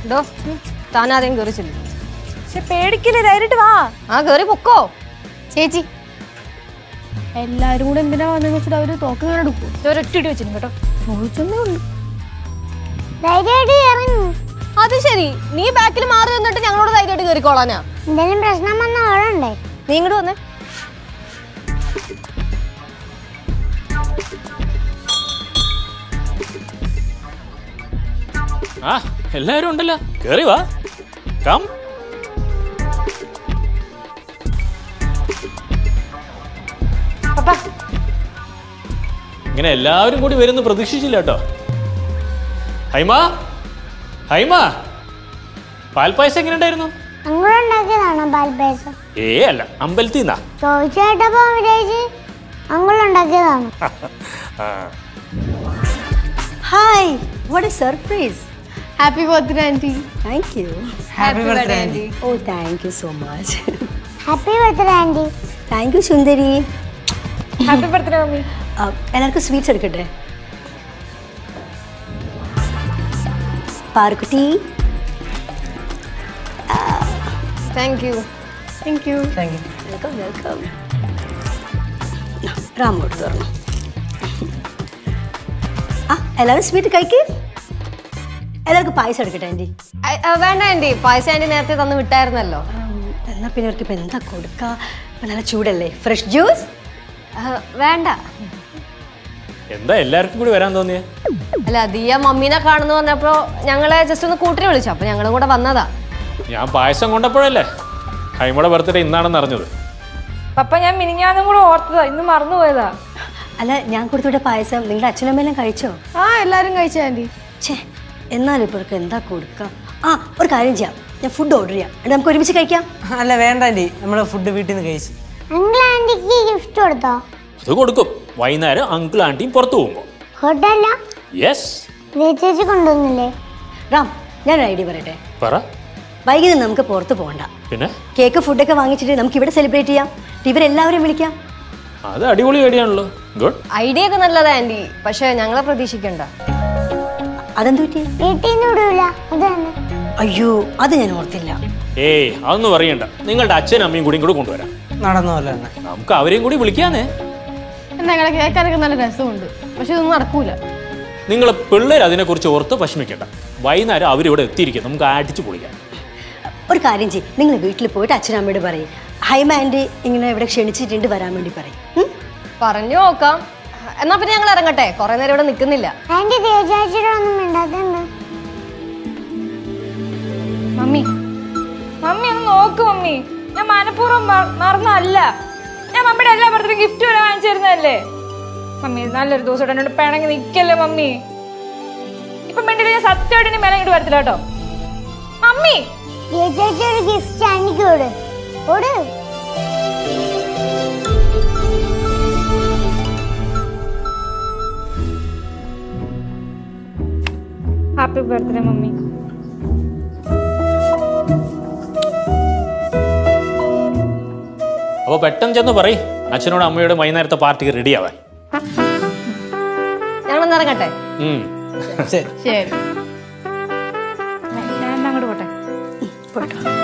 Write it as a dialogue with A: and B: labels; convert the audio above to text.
A: ഡോ താനാദ്യം കയറി ചെല്ലും
B: പക്ഷെ പേടിക്കില്ലേ ധൈര്യമായിട്ട് വാ
A: ആ കയറി പൊക്കോ
C: ചേച്ചി എല്ലാരും കൂടെ എന്തിനാ വന്നെന്ന് വെച്ചിട്ട് അവര് തോക്ക് ഇങ്ങനെ എടുക്കും
B: ഒരൊറ്റ ഇടി വെച്ചിരുന്നു കേട്ടോ
C: ചോദിച്ചൊന്നേ ഉള്ളൂ
D: ധൈര്യമായിട്ട് ഇറങ്ങി
A: അത് ശരി നീ ബാക്കിൽ മാറി വന്നിട്ട് ഞങ്ങളോട് ധൈര്യമായിട്ട് കയറിക്കോളാനാ
D: എന്തെങ്കിലും പ്രശ്നം വന്ന ഓടണ്ടേ
A: നീ ഇങ്ങോട്ട് വന്നേ
E: ആ എല്ലാരും ഉണ്ടല്ലോ കേറി വാ കം ഇങ്ങനെ എല്ലാവരും കൂടി വരുന്ന പ്രതീക്ഷിച്ചില്ല കേട്ടോ ഹൈമ ഹൈമ പാൽപ്പായസം എങ്ങനെ ഉണ്ടായിരുന്നു
D: അങ്ങളുണ്ടാക്കിയതാണോ പാൽപ്പായസം
E: ഏ അല്ല അമ്പലത്തിൽ നിന്നാ
D: ചോദിച്ചു കേട്ടപ്പോ വിചാരിച്ച് അങ്ങളുണ്ടാക്കിയതാണ്
F: hi what a surprise
C: happy birthday aunty
F: thank you
A: happy birthday aunty
F: oh thank you so much
D: happy birthday aunty
F: thank you സുന്ദരി
B: ഹാപ്പി ബർത്ത്ഡേ മമ്മി
F: ആ, എല്ലാവർക്കും സ്വീറ്റ്സ് എടുക്കട്ടെ പാർക്കുട്ടി
A: thank you
C: thank you
F: welcome welcome റാമോട്ട് തുറന്നു ആ എല്ലാവരും sweet കഴിക്ക് എല്ലാവർക്കും പായസം എടുക്കട്ടെ ആൻറ്റി
A: ഐ, ആ, വേണ്ട ആന്റി പായസം ആന്റി നേരത്തെ തന്ന് വിട്ടായിരുന്നല്ലോ
F: എന്നാൽ പിന്നെ അവർക്ക് ഇപ്പം എന്താ കൊടുക്കുക ഇപ്പം നല്ല ചൂടല്ലേ ഫ്രഷ് ജ്യൂസ്
A: ആ, വേണ്ട
E: എന്താ എല്ലാവർക്കും കൂടി വരാൻ തോന്നിയേ
A: അല്ല ദിയ മമ്മീനെ കാണുന്നു പറഞ്ഞപ്പോ ഞങ്ങളെ ജസ്റ്റ് ഒന്ന് കൂട്ടിന് വിളിച്ചു അപ്പൊ ഞങ്ങളും കൂടെ വന്നതാ
E: ഞാൻ പായസം കൊണ്ടപ്പോഴല്ലേ ഹൈമയുടെ ബർത്ത്ഡേ ഇന്നാണെന്ന് അറിഞ്ഞത്
B: പപ്പ ഞാൻ മിനിഞ്ഞാന്നും കൂടെ ഓർത്തതാ ഇന്ന് മറന്നുപോയതാ
F: അല്ല ഞാൻ കൊടുത്തുവിട്ട പായസം നിങ്ങളുടെ അച്ഛനമ്മയെല്ലാം കഴിച്ചോ
C: ആ എല്ലാരും കഴിച്ച ആന്റി
F: ഛേ എന്നാലും ഇപ്പോൾ ഇവർക്ക് എന്താ കൊടുക്കാം ആ ഒരു കാര്യം ചെയ്യാം ഞാൻ ഫുഡ് ഓർഡർ ചെയ്യാം എന്നിട്ട് നമുക്ക് ഒരുമിച്ച് കഴിക്കാം
G: അല്ല വേണ്ട ആൻറ്റി നമ്മൾ ഫുഡ് വീട്ടിൽ നിന്ന് കഴിച്ചു
D: അങ്കിൾ ആൻറ്റിക്ക് ഗിഫ്റ്റ് കൊടുത്തോ
E: അത് കൊടുക്കും വൈകുന്നേരം അങ്കിൾ ആൻറ്റിയും പുറത്തു പോകുമ്പോൾ
D: ഹോട്ടല്ല
E: യെസ്
D: ചേച്ചി കൊണ്ടുവന്നില്ലേ
F: റാം ഞാനൊരു ഐഡിയ പറയട്ടെ
E: പറ
F: വൈകുന്നേരം നമുക്ക് പുറത്ത് പോകണ്ട
E: പിന്നെ
F: കേക്ക് ഫുഡൊക്കെ വാങ്ങിച്ചിട്ട് നമുക്ക് ഇവിടെ സെലിബ്രേറ്റ് ചെയ്യാം ഇവരെല്ലാവരും വിളിക്കാം
E: അത് അടിപൊളി ഐഡിയ ഗുഡ്
A: ഐഡിയ ഒക്കെ നല്ലതാ ആന്റി പക്ഷെ ഞങ്ങളെ പ്രതീക്ഷിക്കണ്ട
F: അതെന്ത് പറ്റി
D: വീട്ടിൽ നിന്ന് വിടൂല അത് തന്നെ
F: അയ്യോ അത് ഞാൻ ഓർത്തില്ല
E: ഏയ് അതൊന്നും അറിയണ്ട നിങ്ങളുടെ അച്ഛനും അമ്മയും കൂടി ഇങ്ങോട്ട് കൊണ്ടുവരാം
G: നടന്ന പോലെ തന്നെ
E: നമുക്ക് അവരെയും കൂടി വിളിക്കാന്നേ
C: എന്നാ ഞങ്ങളെ കേൾക്കാനൊക്കെ നല്ല രസമുണ്ട് പക്ഷെ ഇതൊന്നും നടക്കൂല
E: നിങ്ങൾ പിള്ളേർ അതിനെക്കുറിച്ച് ഓർത്ത് വിഷമിക്കണ്ട വൈകുന്നേരം അവരിവിടെ എത്തിയിരിക്കും നമുക്ക് അടിച്ചു പൊളിക്കാം
F: ഒരു കാര്യം ചെയ്യും നിങ്ങൾ വീട്ടിൽ പോയിട്ട് അച്ഛനമ്മയോട് പറയും ഹൈമ ആൻറ്റി ഇങ്ങനെ ഇവിടെ ക്ഷണിച്ചിട്ടുണ്ട് വരാൻ വേണ്ടി പറയും ഉം?
A: പറഞ്ഞു നോക്കാം എന്നാ പിന്നെ ഞങ്ങൾ ഇറങ്ങട്ടെ കുറെ നേരം ഇവിടെ നിൽക്കുന്നില്ല
D: ആൻറ്റി ചേച്ചിയുടെ ഒന്നും മിണ്ടാത്തുണ്ട്
C: മമ്മി
B: മമ്മി ഒന്ന് നോക്ക് മമ്മി ഞാൻ മനഃപൂർവ്വം മ- മറന്നതല്ല ഞാൻ മമ്മിയുടെ എല്ലാ ബർത്ത്ഡേ ഗിഫ്റ്റ് വരെ വാങ്ങിച്ചു തരുന്നതല്ലേ മമ്മി നല്ലൊരു ദിവസം എന്നോട് പിണങ്ങി നിൽക്കല്ലേ മമ്മി ഇപ്പം വേണ്ടി ഞാൻ സത്യമായിട്ട് ഇനി മേലെ ഇങ്ങോട്ട് വരത്തില്ല കേട്ടോ മമ്മി
D: ചേച്ചി ഒരു ഗിഫ്റ്റ് ആൻറ്റിക്ക് കൊടു കൊടു
B: ഹാപ്പി ബർത്ത്ഡേ മമ്മി
E: അപ്പോൾ പെട്ടെന്ന് ചെന്ന് പറയും അച്ഛനോടും അമ്മയോടും വൈകുന്നേരത്തെ പാർട്ടിക്ക് റെഡി ആവാൻ
A: ഞങ്ങളൊന്ന് ഇറങ്ങട്ടെ
E: ഉം.
G: ശരി
C: ശരി
B: ഞാൻ അങ്ങോട്ട് പോട്ടെ
F: പോട്ടോ